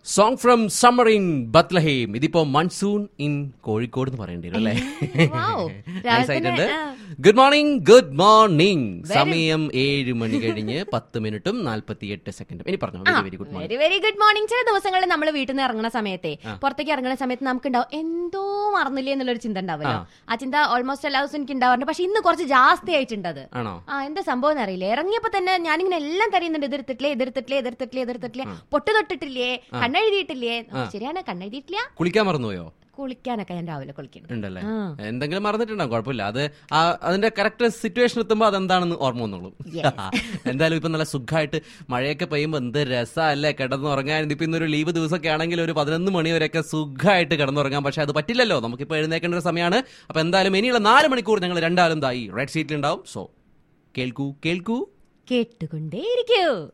Song from summer in Bethlehem ഇതിപ്പോ monsoon in Kozhikode എന്ന് പറയേണ്ടി വരും അല്ലേ Wow. രാവിലെ Nice ആയിട്ടുണ്ട് തന്നെ, ആ. ഗുഡ് മോർണിംഗ് ഗുഡ് മോർണിംഗ് സമയം ഏഴ് മണി കഴിഞ്ഞ് പത്ത് മിനിറ്റും നാൽപ്പത്തി എട്ട് സെക്കൻഡും ഇനി പറഞ്ഞു very very good morning very very good morning ചില ദിവസങ്ങളിൽ നമ്മൾ വീട്ടിൽ നിന്ന് ഇറങ്ങുന്ന സമയത്തെ പുറത്തേക്ക് ഇറങ്ങുന്ന സമയത്ത് നമുക്ക് ഉണ്ടാവും എന്തോ മറന്നില്ലേ എന്നുള്ളൊരു ചിന്ത ഉണ്ടാവുമല്ലോ ആ ചിന്ത ഓൾമോസ്റ്റ് എല്ലാ ദിവസവും എനിക്ക് ഉണ്ടാവാറുണ്ട് പക്ഷെ ഇന്ന് കുറച്ച് ജാസ്തി ആയിട്ടുണ്ട് അത് ആണോ ആ എന്താ സംഭവം എന്ന് അറിയില്ല ഇറങ്ങിയപ്പോ തന്നെ ഞാനിങ്ങനെ എല്ലാം തരുന്നുണ്ട് എതിർത്തിട്ടില്ലേ എതിർത്തിട്ടില്ലേ എതിർത്തിട്ടില്ലേ എതിർത്തിട്ടില്ലേ പൊട്ട് തൊട്ടിട്ടില്ലേ കണ്ണെഴുതിയിട്ടില്ലേ ആ, ശരിയാണ് കണ്ണെഴുതിയിട്ടില്ല കുളിക്കാൻ മറന്നുപോയോ കുളിക്കാനൊക്കെ ഞാൻ രാവിലെ കുളിക്കുന്നു ഉണ്ടല്ലേ ആ. എന്തെങ്കിലും മറന്നിട്ടുണ്ടാവും കുഴപ്പമില്ല അത് ആ- അതിന്റെ കറക്റ്റ് സിറ്റുവേഷൻ എത്തുമ്പോൾ അതെന്താണെന്ന് ഓർമ്മ വന്നോളൂ എന്തായാലും ഇപ്പൊ നല്ല സുഖമായിട്ട് മഴയൊക്കെ പെയ്യുമ്പോൾ എന്ത് രസമല്ലേ കിടന്നുറങ്ങാൻ ഇപ്പൊ ഇന്നൊരു ലീവ് ദിവസമൊക്കെ ആണെങ്കിൽ ഒരു പതിനൊന്ന് മണി വരെയൊക്കെ സുഖമായിട്ട് കിടന്നുറങ്ങാം പക്ഷെ അത് പറ്റില്ലല്ലോ നമുക്കിപ്പോൾ എഴുന്നേക്കേണ്ട ഒരു സമയമാണ് അപ്പൊ എന്തായാലും ഇനിയുള്ള നാല് മണിക്കൂർ ഞങ്ങൾ രണ്ടാളും തായി റെഡ് സീറ്റിൽ ഉണ്ടാവും സോ കേൾക്കൂ കേൾക്കൂ കേട്ടുകൊണ്ടേയിരിക്കൂ